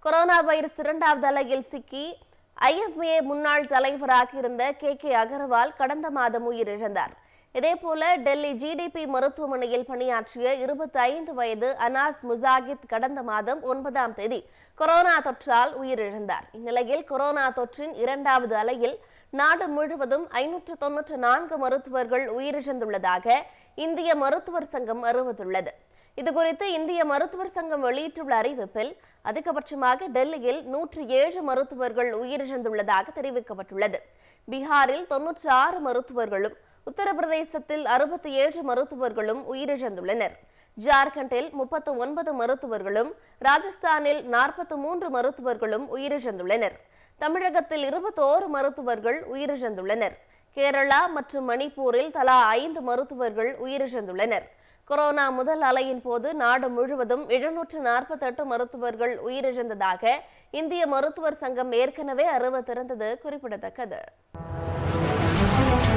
corona virus இரண்டாவது அலையில் சிக்கி ஐஎம்ஏ முன்னாள் தலைவராக இருந்த கே கே அகர்வால் கடந்த மாதம் உயிரிழந்தார் இதேபோல டெல்லி ஜிடிபி மருத்துவமனையில் பணியாற்றிய இருபத்தி ஐந்து வயது அனாஸ் முசாகித் கடந்த மாதம் ஒன்பதாம் தேதி கொரோனா தொற்றால் உயிரிழந்தார் இந்நிலையில் கொரோனா தொற்றின் இரண்டாவது அலையில் நாடு முழுவதும் ஐநூற்று தொன்னூற்று நான்கு மருத்துவர்கள் உயிரிழந்துள்ளதாக இந்திய மருத்துவர் சங்கம் அறிவித்துள்ளது இதுகுறித்து இந்திய மருத்துவர் சங்கம் வெளியிட்டுள்ள அறிவிப்பில் அதிகபட்சமாக டெல்லியில் நூற்று ஏழு மருத்துவர்கள் உயிரிழந்துள்ளதாக தெரிவிக்கப்பட்டுள்ளது பீகாரில் தொன்னூற்று ஆறு மருத்துவர்களும் உத்தரப்பிரதேசத்தில் அறுபத்தி ஏழு மருத்துவர்களும் உயிரிழந்துள்ளனர் ஜார்க்கண்டில் முப்பத்து ஒன்பது மருத்துவர்களும் ராஜஸ்தானில் நாற்பத்து மூன்று மருத்துவர்களும் உயிரிழந்துள்ளனர் தமிழகத்தில் இருபத்தோரு மருத்துவர்கள் உயிரிழந்துள்ளனர் கேரளா மற்றும் மணிப்பூரில் தலா ஐந்து மருத்துவர்கள் உயிரிழந்துள்ளனர் கொரோனா முதல் அலையின் போது நாடு முழுவதும் எழுநூற்று நாற்பத்தெட்டு மருத்துவர்கள் உயிரிழந்ததாக இந்திய மருத்துவர் சங்கம் ஏற்கனவே அறிவித்திருந்தது குறிப்பிடத்தக்கது